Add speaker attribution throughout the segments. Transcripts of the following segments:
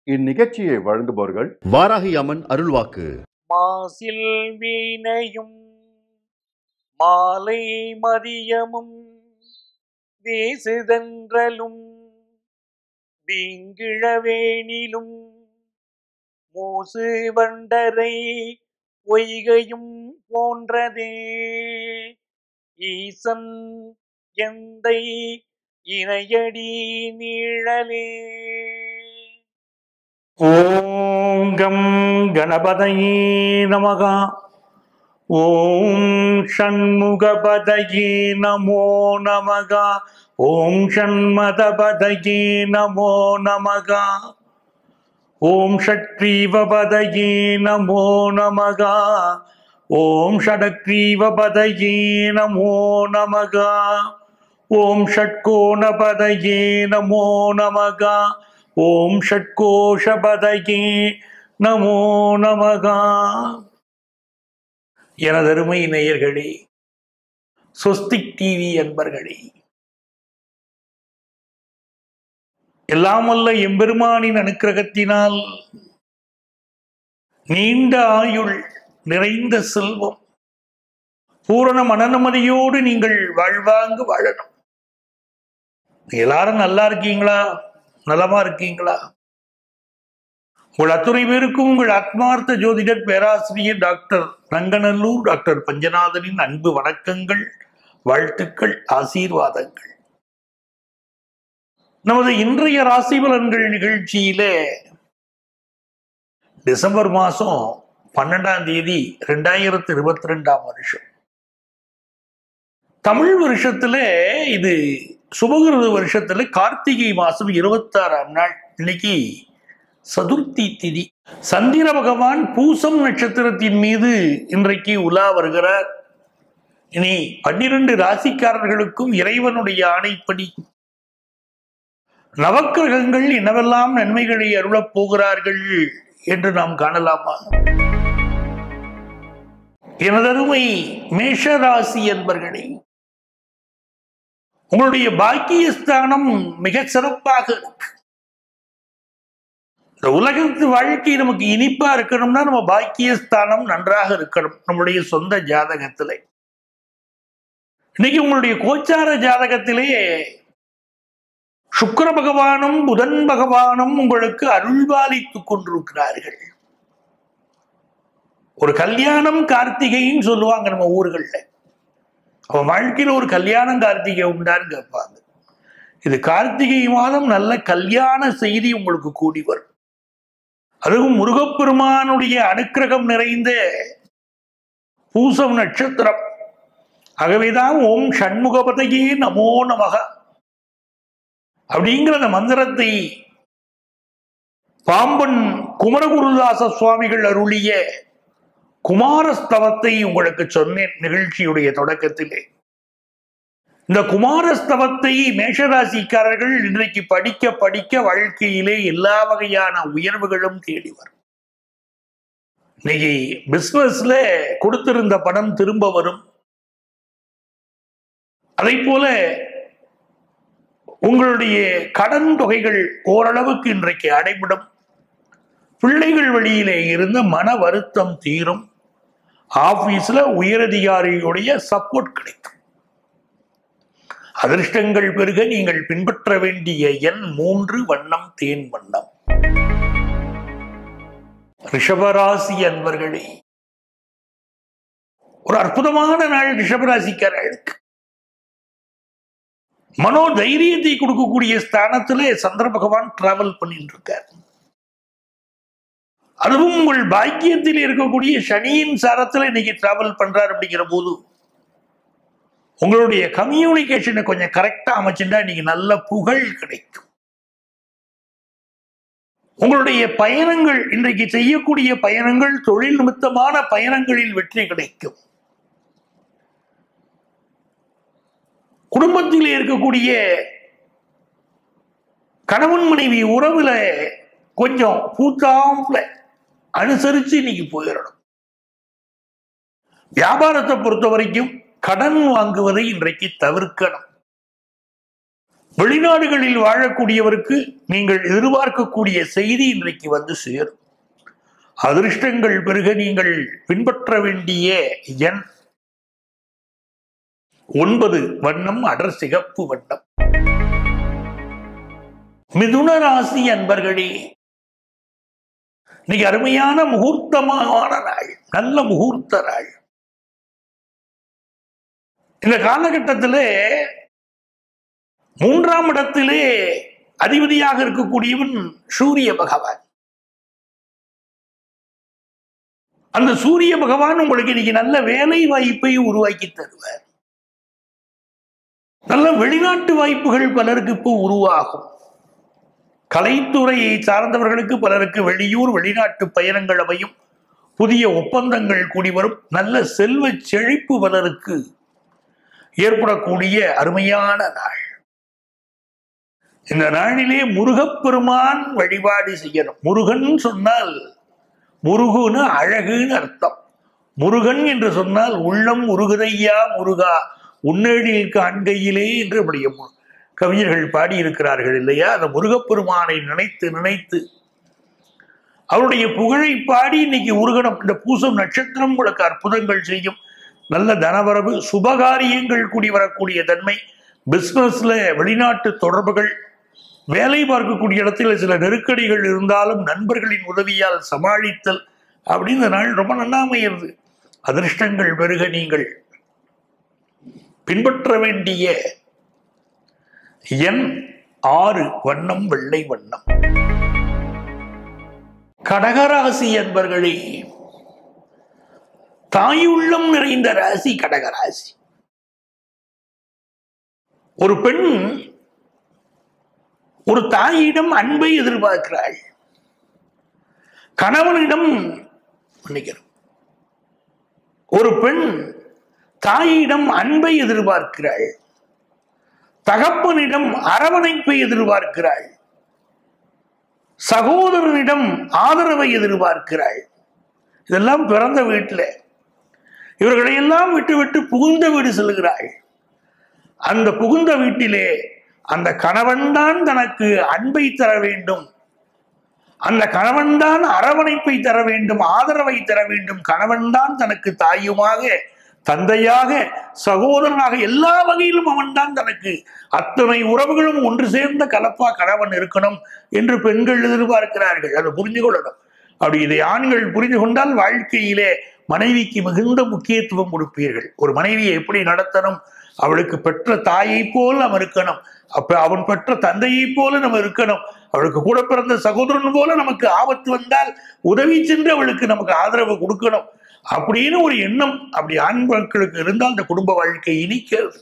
Speaker 1: இந்நிகழ்ச்சியை வழங்குபவர்கள்
Speaker 2: வாராகி அம்மன் அருள்வாக்கு
Speaker 3: மாசில் வீணையும் மாலை மதியமும் வீசுதன்றலும் வீங்கிழவேணிலும் மூசு வண்டரை பொய்கையும் போன்றதே ஈசன் எந்தை இணையடி நீழலே ஓம் கம் கணபதையே நமகா ஓம் ஷண்முகபதயே நமோ நமகா ஓம் ஷண்மதபதயே நமோ நமகா ஓம் ஷட்க்ரீவபதயே நமோ நமகா ஓம் ஷடக்ரீவபதயே நமோ நமகா ஓம் ஷட்கோணபதயே நமோ நமகா ஓம் ஷட்கோஷபதயே நமோ நமகா எனதருமை நேயர்களே சொஸ்திக் டிவி அன்பர்களே எல்லாம் வல்ல எம்பெருமானின் அனுக்கிரகத்தினால் நீண்ட ஆயுள் நிறைந்த செல்வம் பூரண மனநிம்மதியோடு நீங்கள் வாழ்வாங்கு வாழணும் எல்லாரும் நல்லா இருக்கீங்களா நலமா இருக்கீங்களா உங்கள் அத்துணை பேருக்கும் உங்கள் ஆத்மார்த்த ஜோதிடர் பேராசிரியர் டாக்டர் ரங்கநல்லூர் டாக்டர் பஞ்சநாதனின் அன்பு வணக்கங்கள் வாழ்த்துக்கள் ஆசீர்வாதங்கள் நமது இன்றைய ராசி பலன்கள் நிகழ்ச்சியிலே டிசம்பர் மாசம் பன்னெண்டாம் தேதி ரெண்டாயிரத்தி இருபத்தி ரெண்டாம் வருஷம் தமிழ் வருஷத்துல இது சுபகிருத வருஷத்துல கார்த்திகை மாசம் இருபத்தாறாம் நாள் இன்னைக்கு சதுர்த்தி திதி சந்திர பகவான் பூசம் நட்சத்திரத்தின் மீது இன்றைக்கு உலா வருகிறார் இனி பன்னிரண்டு ராசிக்காரர்களுக்கும் இறைவனுடைய ஆணைப்படி நவக்கிரகங்கள் என்னவெல்லாம் நன்மைகளை அருளப் போகிறார்கள் என்று நாம் காணலாமா எனதருமை மேஷராசி என்பர்களே உங்களுடைய பாக்கியஸ்தானம் மிக சிறப்பாக இருக்கு இந்த உலகத்து வாழ்க்கை நமக்கு இனிப்பா இருக்கணும்னா நம்ம பாக்கியஸ்தானம் நன்றாக இருக்கணும் நம்முடைய சொந்த ஜாதகத்திலே இன்னைக்கு உங்களுடைய கோச்சார ஜாதகத்திலே சுக்கர பகவானும் புதன் பகவானும் உங்களுக்கு அருள்பாலித்துக் கொண்டிருக்கிறார்கள் ஒரு கல்யாணம் கார்த்திகைன்னு சொல்லுவாங்க நம்ம ஊர்கள்ல அவன் வாழ்க்கையில ஒரு கல்யாணம் கார்த்திகை உண்டான்னு கேட்பாங்க இது கார்த்திகை மாதம் நல்ல கல்யாண செய்தி உங்களுக்கு கூடி வரும் அதுவும் முருகப்பெருமானுடைய அனுக்கிரகம் நிறைந்த பூசம் நட்சத்திரம் ஆகவேதான் ஓம் ஷண்முகபதையே நமோ நமக அப்படிங்கிற அந்த மந்திரத்தை பாம்பன் குமரகுருதாச சுவாமிகள் அருளிய குமாரஸ்தவத்தை உங்களுக்கு சொன்னேன் நிகழ்ச்சியுடைய தொடக்கத்திலே இந்த குமாரஸ்தவத்தை மேஷராசிக்காரர்கள் இன்றைக்கு படிக்க படிக்க வாழ்க்கையிலே எல்லா வகையான உயர்வுகளும் தேடி வரும் இன்னைக்கு பிசினஸ்ல கொடுத்திருந்த பணம் திரும்ப வரும் அதை போல உங்களுடைய கடன் தொகைகள் ஓரளவுக்கு இன்றைக்கு அடைபடும் பிள்ளைகள் வழியிலே இருந்த மன வருத்தம் தீரும் ஆபீஸ்ல உயரதிகாரியுடைய சப்போர்ட் கிடைக்கும் அதிர்ஷ்டங்கள் பெருக நீங்கள் பின்பற்ற வேண்டிய எண் மூன்று வண்ணம் தேன் வண்ணம் ரிஷபராசி அன்பர்களே ஒரு அற்புதமான நாள் ரிஷபராசிக்காரர்களுக்கு மனோ தைரியத்தை கொடுக்கக்கூடிய ஸ்தானத்திலே சந்திர பகவான் டிராவல் பண்ணிட்டு இருக்கார் அதுவும் உங்கள் பாக்கியத்தில் இருக்கக்கூடிய சனியின் சாரத்தில் இன்னைக்கு டிராவல் பண்றார் அப்படிங்கிற போது உங்களுடைய கம்யூனிகேஷனை கொஞ்சம் கரெக்டா அமைச்சுட்டா இன்னைக்கு நல்ல புகழ் கிடைக்கும் உங்களுடைய பயணங்கள் இன்றைக்கு செய்யக்கூடிய பயணங்கள் தொழில் நிமித்தமான பயணங்களில் வெற்றி கிடைக்கும் குடும்பத்தில் இருக்கக்கூடிய கணவன் மனைவி உறவுல கொஞ்சம் பூத்தாம்புல அனுசரிச்சு இன்னைக்கு போயிடணும் வியாபாரத்தை பொறுத்த வரைக்கும் கடன் வாங்குவதை இன்றைக்கு தவிர்க்கணும் வெளிநாடுகளில் வாழக்கூடியவருக்கு நீங்கள் எதிர்பார்க்கக்கூடிய செய்தி இன்றைக்கு வந்து சேரும் அதிர்ஷ்டங்கள் பெருக நீங்கள் பின்பற்ற வேண்டிய எண் ஒன்பது வண்ணம் அடர் சிகப்பு வண்ணம் மிதுன ராசி அன்பர்களே இன்னைக்கு அருமையான முகூர்த்தமான நாள் நல்ல முகூர்த்த நாள் இந்த காலகட்டத்திலே மூன்றாம் இடத்திலே அதிபதியாக இருக்கக்கூடியவன் சூரிய பகவான் அந்த சூரிய பகவான் உங்களுக்கு இன்னைக்கு நல்ல வேலை வாய்ப்பை உருவாக்கி தருவார் நல்ல வெளிநாட்டு வாய்ப்புகள் பலருக்கு இப்போ உருவாகும் கலைத்துறையை சார்ந்தவர்களுக்கு பலருக்கு வெளியூர் வெளிநாட்டு பயணங்கள் அமையும் புதிய ஒப்பந்தங்கள் கூடி வரும் நல்ல செல்வ செழிப்பு பலருக்கு ஏற்படக்கூடிய அருமையான நாள் இந்த நாளிலே முருகப்பெருமான் வழிபாடு செய்யணும் முருகன் சொன்னால் முருகுன்னு அழகுன்னு அர்த்தம் முருகன் என்று சொன்னால் உள்ளம் முருகுதையா முருகா உன்னேழில் காண்கையிலே என்று நம்முடைய மு- கவிஞர்கள் பாடியிருக்கிறார்கள் இல்லையா அந்த முருகப்பெருமானை நினைத்து நினைத்து அவருடைய புகழை பாடி இன்னைக்கு முருகனம் இந்த பூசம் நட்சத்திரம் உங்களுக்கு அற்புதங்கள் செய்யும் நல்ல தனவரவு சுபகாரியங்கள் கூடி வரக்கூடிய தன்மை பிசினஸ்ல வெளிநாட்டு தொடர்புகள் வேலை பார்க்கக்கூடிய இடத்துல சில நெருக்கடிகள் இருந்தாலும் நண்பர்களின் உதவியால் சமாளித்தல் அப்படின்னு இந்த நாள் ரொம்ப நல்லா அமையிறது அதிர்ஷ்டங்கள் பெருக நீங்கள் பின்பற்ற வேண்டிய எண் ஆறு வண்ணம் வெள்ளை வண்ணம் கடகராசி என்பர்களே தாயுள்ளம் நிறைந்த ராசி கடகராசி ஒரு பெண் ஒரு தாயிடம் அன்பை எதிர்பார்க்கிறாள் கணவனிடம் மன்னிக்கிறோம் ஒரு பெண் தாயிடம் அன்பை எதிர்பார்க்கிறாள் தகப்பனிடம் அரவணைப்பை எதிர்பார்க்கிறாள் சகோதரனிடம் ஆதரவை எதிர்பார்க்கிறாள் இதெல்லாம் பிறந்த வீட்டில் இவர்களை எல்லாம் விட்டு விட்டு புகுந்த வீடு செல்கிறாள் அந்த புகுந்த வீட்டிலே அந்த கணவன்தான் தனக்கு அன்பை தர வேண்டும் அந்த கணவன்தான் அரவணைப்பை தர வேண்டும் ஆதரவை தர வேண்டும் கணவன்தான் தனக்கு தாயுமாக தந்தையாக சகோதரனாக எல்லா வகையிலும் அவன்தான் தனக்கு அத்தனை உறவுகளும் ஒன்று சேர்ந்த கலப்பா கணவன் இருக்கணும் என்று பெண்கள் எதிர்பார்க்கிறார்கள் அதை புரிஞ்சு கொள்ளணும் அப்படி இதை ஆண்கள் புரிந்து கொண்டால் வாழ்க்கையிலே மனைவிக்கு மிகுந்த முக்கியத்துவம் கொடுப்பீர்கள் ஒரு மனைவியை எப்படி நடத்தணும் அவளுக்கு பெற்ற தாயை போல் நம்ம இருக்கணும் அப்ப அவன் பெற்ற தந்தையை போல நம்ம இருக்கணும் அவளுக்கு கூட பிறந்த சகோதரன் போல நமக்கு ஆபத்து வந்தால் உதவி சென்று அவளுக்கு நமக்கு ஆதரவு கொடுக்கணும் அப்படின்னு ஒரு எண்ணம் அப்படி ஆண் மக்களுக்கு இருந்தால் அந்த குடும்ப வாழ்க்கை இனிக்கிறது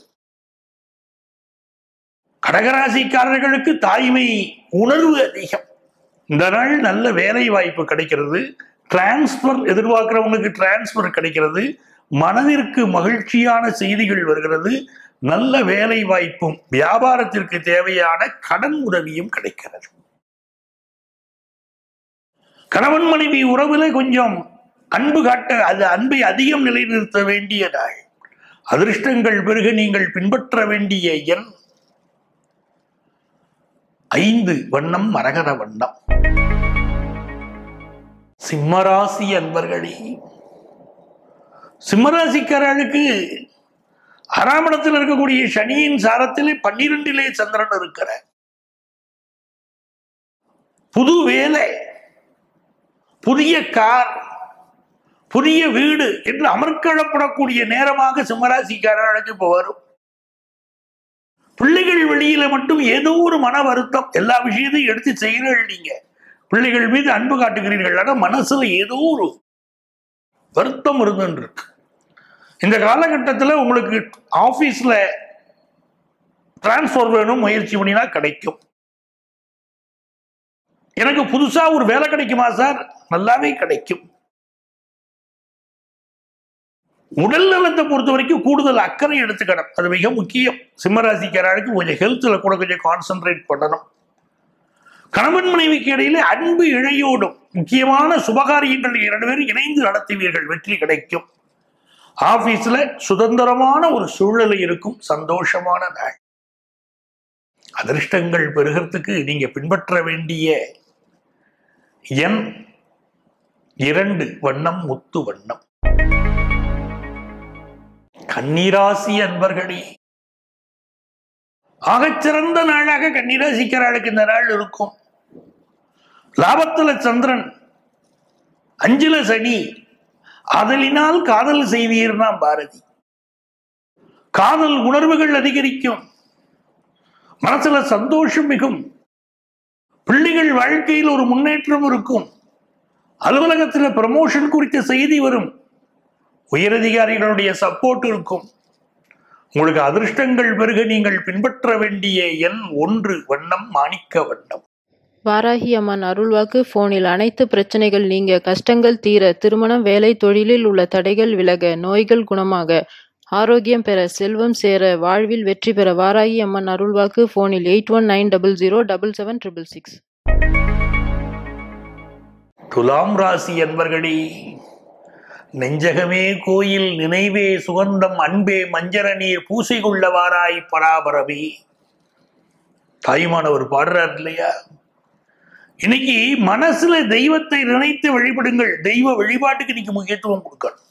Speaker 3: கடகராசிக்காரர்களுக்கு தாய்மை உணர்வு அதிகம் இந்த நாள் நல்ல வேலை வாய்ப்பு கிடைக்கிறது டிரான்ஸ்பர் எதிர்பார்க்கிறவங்களுக்கு டிரான்ஸ்பர் கிடைக்கிறது மனதிற்கு மகிழ்ச்சியான செய்திகள் வருகிறது நல்ல வேலை வாய்ப்பும் வியாபாரத்திற்கு தேவையான கடன் உதவியும் கிடைக்கிறது கணவன் மனைவி உறவுல கொஞ்சம் அன்பு காட்ட அது அன்பை அதிகம் நிலைநிறுத்த வேண்டிய நாள் அதிர்ஷ்டங்கள் பெருக நீங்கள் பின்பற்ற வேண்டிய எண் ஐந்து வண்ணம் மரகத வண்ணம் சிம்மராசி அன்பர்களே சிம்மராசிக்காரர்களுக்கு ஆறாம் இடத்தில் இருக்கக்கூடிய சனியின் சாரத்திலே பன்னிரெண்டிலே சந்திரன் இருக்கிறார் புது வேலை புதிய கார் புதிய வீடு என்று அமர்க்களப்படக்கூடிய நேரமாக சிம்மராசிக்காரர்களுக்கு இப்போ வரும் பிள்ளைகள் வெளியில மட்டும் ஏதோ ஒரு மன வருத்தம் எல்லா விஷயத்தையும் எடுத்து செய்கிறீர்கள் நீங்க பிள்ளைகள் மீது அன்பு காட்டுகிறீர்கள் ஆனா மனசுல ஏதோ ஒரு வருத்தம் இருந்துன்னு இருக்கு இந்த காலகட்டத்தில் உங்களுக்கு ஆபீஸ்ல டிரான்ஸ்ஃபர் வேணும் முயற்சி பண்ணினா கிடைக்கும் எனக்கு புதுசா ஒரு வேலை கிடைக்குமா சார் நல்லாவே கிடைக்கும் உடல் நலத்தை பொறுத்த வரைக்கும் கூடுதல் அக்கறை எடுத்துக்கணும் அது மிக முக்கியம் சிம்மராசிக்காரருக்கு கொஞ்சம் ஹெல்த்ல கூட கொஞ்சம் கான்சென்ட்ரேட் பண்ணணும் கணவன் மனைவிக்கு இடையிலே அன்பு இழையோடும் முக்கியமான சுபகாரியங்கள் இரண்டு பேரும் இணைந்து நடத்துவீர்கள் வெற்றி கிடைக்கும் ஆபீஸ்ல சுதந்திரமான ஒரு சூழ்நிலை இருக்கும் சந்தோஷமான நாள் அதிர்ஷ்டங்கள் பெறுகிறதுக்கு நீங்க பின்பற்ற வேண்டிய எண் இரண்டு வண்ணம் முத்து வண்ணம் கன்னிராசி அன்பர்களே ஆகச்சிறந்த நாளாக கன்னிராசிக்காரர்களுக்கு இந்த நாள் இருக்கும் லாபத்துல சந்திரன் அஞ்சுல சனி அதலினால் காதல் செய்வீர்னா பாரதி காதல் உணர்வுகள் அதிகரிக்கும் மனசுல சந்தோஷம் மிகும் பிள்ளைகள் வாழ்க்கையில் ஒரு முன்னேற்றம் இருக்கும் அலுவலகத்தில் ப்ரமோஷன் குறித்த செய்தி வரும் உயரதிகாரிகளுடைய சப்போர்ட் இருக்கும் உங்களுக்கு அதிர்ஷ்டங்கள் பெருக நீங்கள் பின்பற்ற வேண்டிய எண் ஒன்று வண்ணம் மாணிக்க வண்ணம்
Speaker 4: வாராகி அம்மன் அருள்வாக்கு போனில் அனைத்து பிரச்சனைகள் நீங்க கஷ்டங்கள் தீர திருமணம் வேலை தொழிலில் உள்ள தடைகள் விலக நோய்கள் குணமாக ஆரோக்கியம் பெற செல்வம் சேர வாழ்வில் வெற்றி பெற வாராகி அம்மன் அருள்வாக்கு போனில் eight one nine double zero double seven triple six
Speaker 3: துலாம் ராசி என்பர்களே நெஞ்சகமே கோயில் நினைவே சுகந்தம் அன்பே மஞ்சர நீர் பூசை கொள்ளவாராய் பராபரவே தாய்மானவர் பாடுறார் இல்லையா இன்னைக்கு மனசுல தெய்வத்தை நினைத்து வழிபடுங்கள் தெய்வ வழிபாட்டுக்கு இன்னைக்கு முக்கியத்துவம் கொடுக்கணும்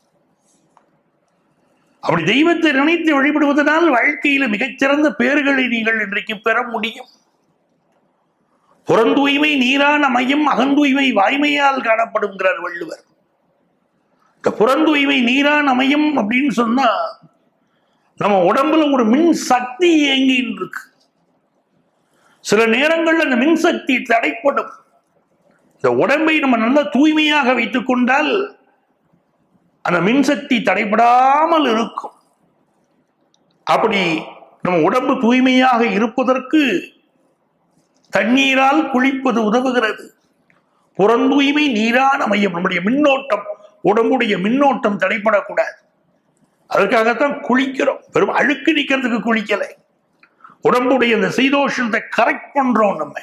Speaker 3: அப்படி தெய்வத்தை நினைத்து வழிபடுவதனால் வாழ்க்கையில மிகச்சிறந்த பேறுகளை நீங்கள் இன்றைக்கு பெற முடியும் புறந்தூய்மை நீரான மையம் அகந்தூய்மை வாய்மையால் காணப்படுங்கிறார் வள்ளுவர் இந்த புறந்தூய்மை நீரான மையம் அப்படின்னு சொன்னா நம்ம உடம்புல ஒரு மின் சக்தி இயங்கின்னு இருக்கு சில நேரங்கள்ல அந்த மின்சக்தி தடைப்படும் இந்த உடம்பை நம்ம நல்லா தூய்மையாக வைத்துக் கொண்டால் அந்த மின்சக்தி தடைபடாமல் இருக்கும் அப்படி நம்ம உடம்பு தூய்மையாக இருப்பதற்கு தண்ணீரால் குளிப்பது உதவுகிறது புறந்தூய்மை நீரான மையம் நம்முடைய மின்னோட்டம் உடம்புடைய மின்னோட்டம் தடைப்படக்கூடாது அதுக்காகத்தான் குளிக்கிறோம் வெறும் அழுக்கு நிக்கிறதுக்கு குளிக்கலை உடம்புடைய இந்த சீதோஷத்தை கரெக்ட் பண்றோம் நம்ம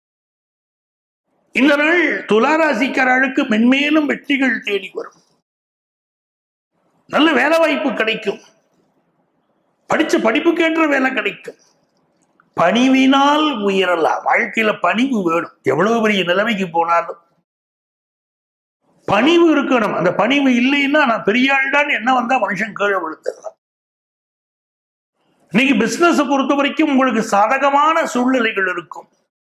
Speaker 3: இந்த நாள் துளாராசிக்காரர்களுக்கு மென்மேலும் வெற்றிகள் தேடி வரும் நல்ல வேலை வாய்ப்பு கிடைக்கும் படிச்ச படிப்புக்கேற்ற வேலை கிடைக்கும் பணிவினால் உயரலாம் வாழ்க்கையில பணிவு வேணும் எவ்வளவு பெரிய நிலைமைக்கு போனாலும் பணிவு இருக்கணும் அந்த பணிவு இல்லைன்னா நான் பெரிய ஆள்தான் என்ன வந்தா மனுஷன் கீழே விழுந்துடலாம் இன்னைக்கு பிசினஸ் பொறுத்த வரைக்கும் உங்களுக்கு சாதகமான சூழ்நிலைகள் இருக்கும்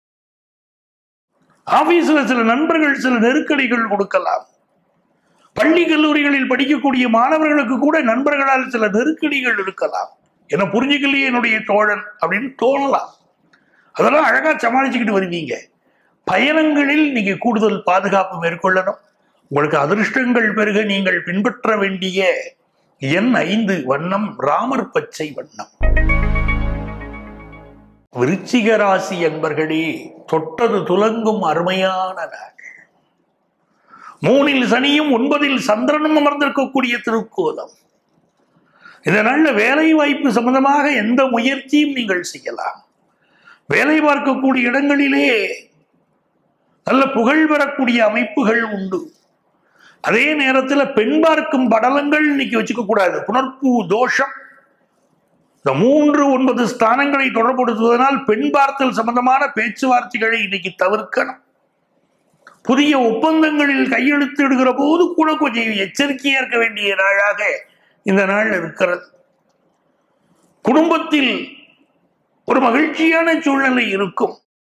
Speaker 3: ஆபீஸ்ல சில நண்பர்கள் சில நெருக்கடிகள் கொடுக்கலாம் பள்ளி கல்லூரிகளில் படிக்கக்கூடிய மாணவர்களுக்கு கூட நண்பர்களால் சில நெருக்கடிகள் இருக்கலாம் என்ன புரிஞ்சுக்கலையே என்னுடைய தோழன் அப்படின்னு தோணலாம் அதெல்லாம் அழகா சமாளிச்சுக்கிட்டு வருவீங்க பயணங்களில் நீங்க கூடுதல் பாதுகாப்பு மேற்கொள்ளணும் உங்களுக்கு அதிர்ஷ்டங்கள் பெருக நீங்கள் பின்பற்ற வேண்டிய எண் ஐந்து வண்ணம் ராமர் பச்சை வண்ணம் விருச்சிக ராசி என்பர்களே தொட்டது துலங்கும் அருமையான நாள் மூணில் சனியும் ஒன்பதில் சந்திரனும் அமர்ந்திருக்கக்கூடிய திருக்கோலம் இந்த நாள்ல வேலை வாய்ப்பு சம்பந்தமாக எந்த முயற்சியும் நீங்கள் செய்யலாம் வேலை பார்க்கக்கூடிய இடங்களிலே நல்ல புகழ் பெறக்கூடிய அமைப்புகள் உண்டு அதே நேரத்தில் பெண் பார்க்கும் படலங்கள் இன்னைக்கு வச்சுக்க கூடாது புனர்ப்பு தோஷம் இந்த மூன்று ஒன்பது ஸ்தானங்களை தொடர்படுத்துவதனால் பெண் பார்த்தல் சம்பந்தமான பேச்சுவார்த்தைகளை இன்னைக்கு தவிர்க்கணும் புதிய ஒப்பந்தங்களில் கையெழுத்திடுகிற போது கூட கொஞ்சம் எச்சரிக்கையா இருக்க வேண்டிய நாளாக இந்த நாள் இருக்கிறது குடும்பத்தில் ஒரு மகிழ்ச்சியான சூழ்நிலை இருக்கும்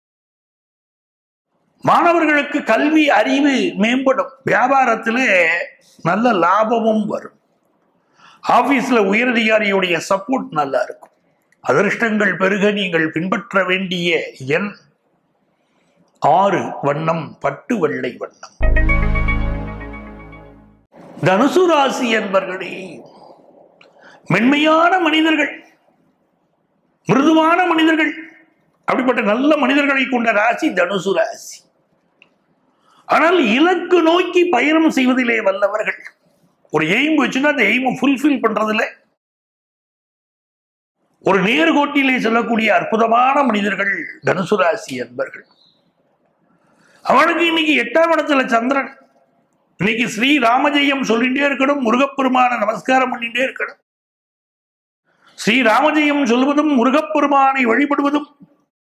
Speaker 3: மாணவர்களுக்கு கல்வி அறிவு மேம்படும் வியாபாரத்திலே நல்ல லாபமும் வரும் ஆபீஸ்ல உயரதிகாரியுடைய சப்போர்ட் நல்லா இருக்கும் அதிர்ஷ்டங்கள் பெருக நீங்கள் பின்பற்ற வேண்டிய எண் ஆறு வண்ணம் பட்டு வெள்ளை வண்ணம் தனுசு ராசி என்பர்களே மென்மையான மனிதர்கள் மிருதுவான மனிதர்கள் அப்படிப்பட்ட நல்ல மனிதர்களை கொண்ட ராசி தனுசு ராசி ஆனால் இலக்கு நோக்கி பயணம் செய்வதிலே வல்லவர்கள் ஒரு எய்ம் வச்சுன்னா அந்த எய்மை ஃபுல்ஃபில் பண்றதுல ஒரு நேர்கோட்டிலே செல்லக்கூடிய அற்புதமான மனிதர்கள் தனுசு ராசி என்பர்கள் அவனுக்கு இன்னைக்கு எட்டாம் இடத்துல சந்திரன் இன்னைக்கு ஸ்ரீ ராமஜெயம் சொல்லிட்டே இருக்கணும் முருகப்பெருமான நமஸ்காரம் பண்ணிட்டே இருக்கணும் ஸ்ரீ ராமஜெயம் சொல்வதும் முருகப்பெருமானை வழிபடுவதும்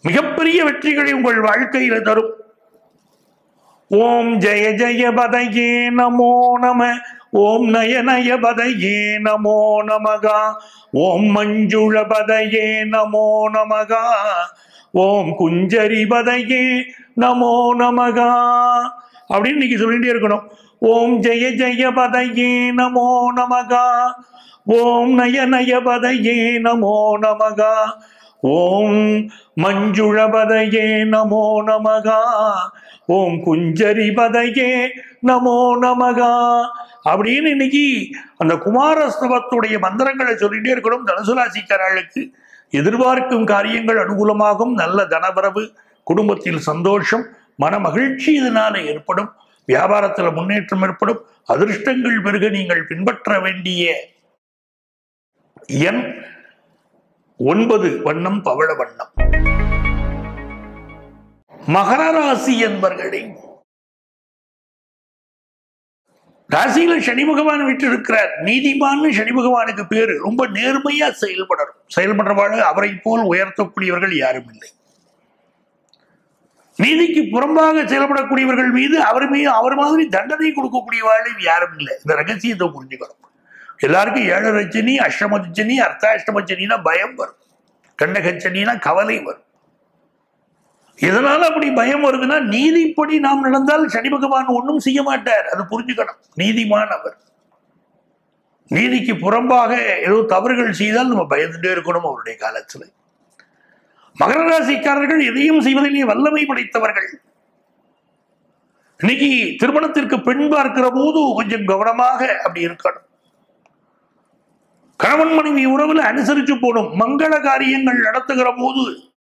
Speaker 3: மிகப்பெரிய வெற்றிகளை உங்கள் வாழ்க்கையில தரும் ஓம் ஜெய ஜெய பதையே நமோ நம ஓம் நய நய பதையே நமோ நமகா ஓம் மஞ்சுள பதையே நமோ நமகா ஓம் குஞ்சரி பதையே நமோ நமகா அப்படின்னு இன்னைக்கு சொல்லிட்டே இருக்கணும் ஓம் ஜெய ஜெய பதையே நமோ நமகா ஓம் நய நய பதையே நமோ நமகா ஓம் மஞ்சுள பதையே நமோ நமகா ஓம் குஞ்சரி பதையே நமோ நமகா அப்படின்னு இன்னைக்கு அந்த குமாரஸ்தவத்துடைய மந்திரங்களை சொல்லிட்டே இருக்கணும் தனுசு ராசிக்காரர்களுக்கு எதிர்பார்க்கும் காரியங்கள் அனுகூலமாகும் நல்ல தனவரவு குடும்பத்தில் சந்தோஷம் மன மகிழ்ச்சி இதனால ஏற்படும் வியாபாரத்தில் முன்னேற்றம் ஏற்படும் அதிர்ஷ்டங்கள் பெருக நீங்கள் பின்பற்ற வேண்டிய எண் ஒன்பது வண்ணம் பவள வண்ணம் மகர ராசி என்பர்களே ராசியில சனி பகவான் விட்டு இருக்கிறார் நீதிமான்னு சனி பகவானுக்கு பேரு ரொம்ப நேர்மையா செயல்படணும் செயல்படுறவாடு அவரை போல் உயர்த்தக்கூடியவர்கள் யாரும் இல்லை நீதிக்கு புறம்பாக செயல்படக்கூடியவர்கள் மீது அவர் மீது அவர் மாதிரி தண்டனை கொடுக்கக்கூடியவர்கள் யாரும் இல்லை இந்த ரகசியத்தை புரிஞ்சுக்கணும் எல்லாருக்கும் ஏழரை சனி அஷ்டம சனி அர்த்தாஷ்டம சனினா பயம் வரும் கண்டகச்சனினா கவலை வரும் எதனால அப்படி பயம் வருதுன்னா நீதிப்படி நாம் நடந்தால் சனி பகவான் ஒன்றும் செய்ய மாட்டார் அது புரிஞ்சுக்கணும் நீதிமான் அவர் நீதிக்கு புறம்பாக ஏதோ தவறுகள் செய்தால் நம்ம பயந்துட்டே இருக்கணும் அவருடைய காலத்துல மகர ராசிக்காரர்கள் எதையும் செய்வதிலே வல்லமை படைத்தவர்கள் இன்னைக்கு திருமணத்திற்கு பெண் பார்க்கிற போது கொஞ்சம் கவனமாக அப்படி இருக்கணும் கணவன் மனைவி உறவுல அனுசரிச்சு போகணும் மங்கள காரியங்கள் நடத்துகிற போது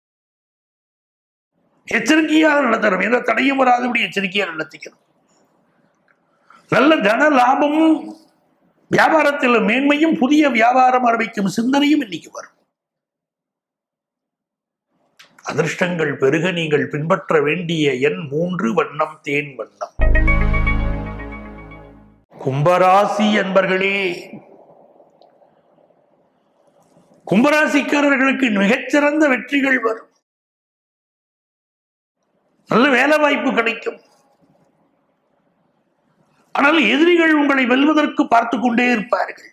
Speaker 3: எச்சரிக்கையாக நடத்தணும் எந்த தடையும் வராதபடி எச்சரிக்கையாக நடத்திக்கணும் நல்ல தன லாபமும் வியாபாரத்தில் மேன்மையும் புதிய வியாபாரம் ஆரம்பிக்கும் சிந்தனையும் இன்னைக்கு வரும் அதிர்ஷ்டங்கள் பெருக நீங்கள் பின்பற்ற வேண்டிய எண் மூன்று வண்ணம் தேன் வண்ணம் கும்பராசி என்பர்களே கும்பராசிக்காரர்களுக்கு மிகச்சிறந்த வெற்றிகள் வரும் நல்ல வேலை வாய்ப்பு கிடைக்கும் ஆனால் எதிரிகள் உங்களை வெல்வதற்கு பார்த்து கொண்டே இருப்பார்கள்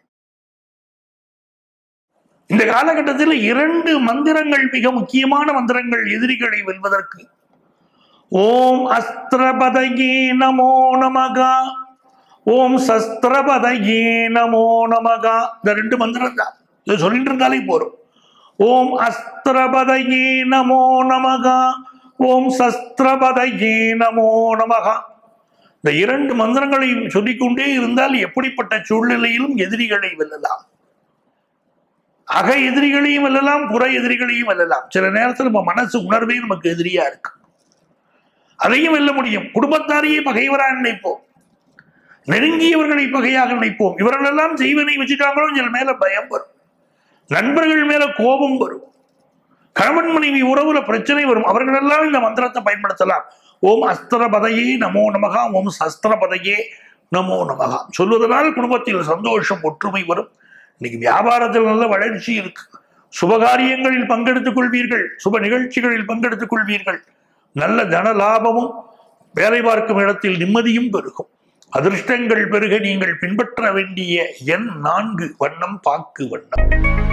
Speaker 3: இந்த காலகட்டத்தில் இரண்டு மந்திரங்கள் மிக முக்கியமான மந்திரங்கள் எதிரிகளை வெல்வதற்கு ஓம் அஸ்திரபதயே நமோ நமகா ஓம் சஸ்திரபதயே நமோ நமகா இந்த ரெண்டு மந்திரம் தான் இதை சொல்லிட்டு இருந்தாலே போறோம் ஓம் அஸ்திரபதயே நமோ நமகா ஓம் சஸ்திரபதயே நமோ நமகா இந்த இரண்டு மந்திரங்களையும் சொல்லிக்கொண்டே இருந்தால் எப்படிப்பட்ட சூழ்நிலையிலும் எதிரிகளை வெல்லலாம் அக எதிரிகளையும் வெல்லலாம் புற எதிரிகளையும் வெல்லலாம் சில நேரத்தில் நம்ம மனசு உணர்வே நமக்கு எதிரியா இருக்கு அதையும் வெல்ல முடியும் குடும்பத்தாரையே பகைவராக நினைப்போம் நெருங்கியவர்களை பகையாக நினைப்போம் இவர்களெல்லாம் செய்வனை வச்சுட்டாங்களோ சில மேல பயம் வரும் நண்பர்கள் மேல கோபம் வரும் கணவன் மனைவி உறவுல பிரச்சனை வரும் அவர்களெல்லாம் இந்த மந்திரத்தை பயன்படுத்தலாம் ஓம் அஸ்திரபதையே நமோ நமகா ஓம் சஸ்திரபதையே நமோ நமகா சொல்வதனால் குடும்பத்தில் சந்தோஷம் ஒற்றுமை வரும் இன்னைக்கு வியாபாரத்தில் நல்ல வளர்ச்சி இருக்கு சுபகாரியங்களில் பங்கெடுத்துக் கொள்வீர்கள் சுப நிகழ்ச்சிகளில் பங்கெடுத்துக் கொள்வீர்கள் நல்ல தன லாபமும் வேலை பார்க்கும் இடத்தில் நிம்மதியும் பெருகும் அதிர்ஷ்டங்கள் பெருக நீங்கள் பின்பற்ற வேண்டிய எண் நான்கு வண்ணம் பாக்கு வண்ணம்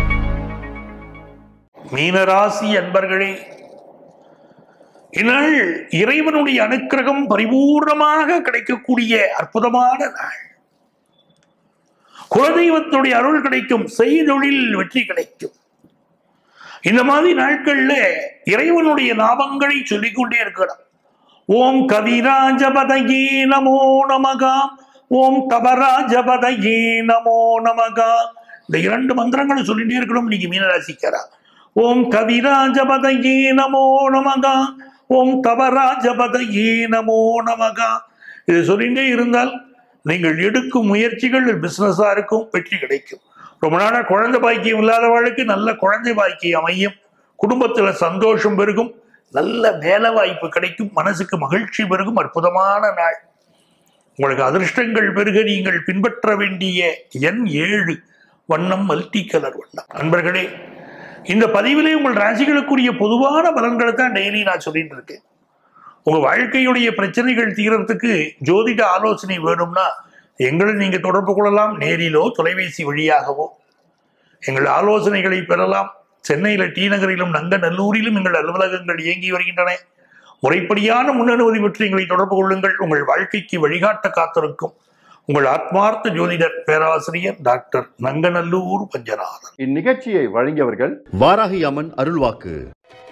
Speaker 3: மீனராசி அன்பர்களே இந்நாள் இறைவனுடைய அனுக்கிரகம் பரிபூர்ணமாக கிடைக்கக்கூடிய அற்புதமான நாள் குலதெய்வத்துடைய அருள் கிடைக்கும் செய்தொழில் வெற்றி கிடைக்கும் இந்த மாதிரி நாட்கள்ல இறைவனுடைய நாமங்களை சொல்லிக்கொண்டே இருக்கணும் ஓம் கவிராஜபதயே நமோ நமகா ஓம் தபராஜபதயே நமோ நமகா இந்த இரண்டு மந்திரங்களை சொல்லிட்டே இருக்கணும் இன்னைக்கு மீனராசிக்காரா ஓம் கவிராஜபதயே நமோ நமகா ஓம் தபராஜபதயே நமோ நமகா இது சொல்லிட்டே இருந்தால் நீங்கள் எடுக்கும் முயற்சிகள் பிசினஸா இருக்கும் வெற்றி கிடைக்கும் ரொம்ப நாளா குழந்தை பாக்கியம் இல்லாதவர்களுக்கு நல்ல குழந்தை பாக்கியம் அமையும் குடும்பத்துல சந்தோஷம் பெருகும் நல்ல வேலை வாய்ப்பு கிடைக்கும் மனசுக்கு மகிழ்ச்சி பெருகும் அற்புதமான நாள் உங்களுக்கு அதிர்ஷ்டங்கள் பெருக நீங்கள் பின்பற்ற வேண்டிய எண் ஏழு வண்ணம் மல்டி கலர் வண்ணம் நண்பர்களே இந்த பதிவிலே உங்கள் ராசிகளுக்குரிய பொதுவான பலன்களை தான் டெய்லி நான் சொல்லிட்டு இருக்கேன் உங்க வாழ்க்கையுடைய பிரச்சனைகள் தீரத்துக்கு ஜோதிட ஆலோசனை வேணும்னா எங்களை நீங்க தொடர்பு கொள்ளலாம் நேரிலோ தொலைபேசி வழியாகவோ எங்கள் ஆலோசனைகளை பெறலாம் சென்னையில டி நகரிலும் நங்கநல்லூரிலும் எங்கள் அலுவலகங்கள் இயங்கி வருகின்றன முறைப்படியான முன்னனுமதி பெற்று எங்களை தொடர்பு கொள்ளுங்கள் உங்கள் வாழ்க்கைக்கு வழிகாட்ட காத்திருக்கும் உங்கள் ஆத்மார்த்த ஜோதிடர் பேராசிரியர் டாக்டர் நங்கநல்லூர் பஞ்சநாதன்
Speaker 1: இந்நிகழ்ச்சியை வழங்கியவர்கள்
Speaker 2: வாராகி அம்மன் அருள்வாக்கு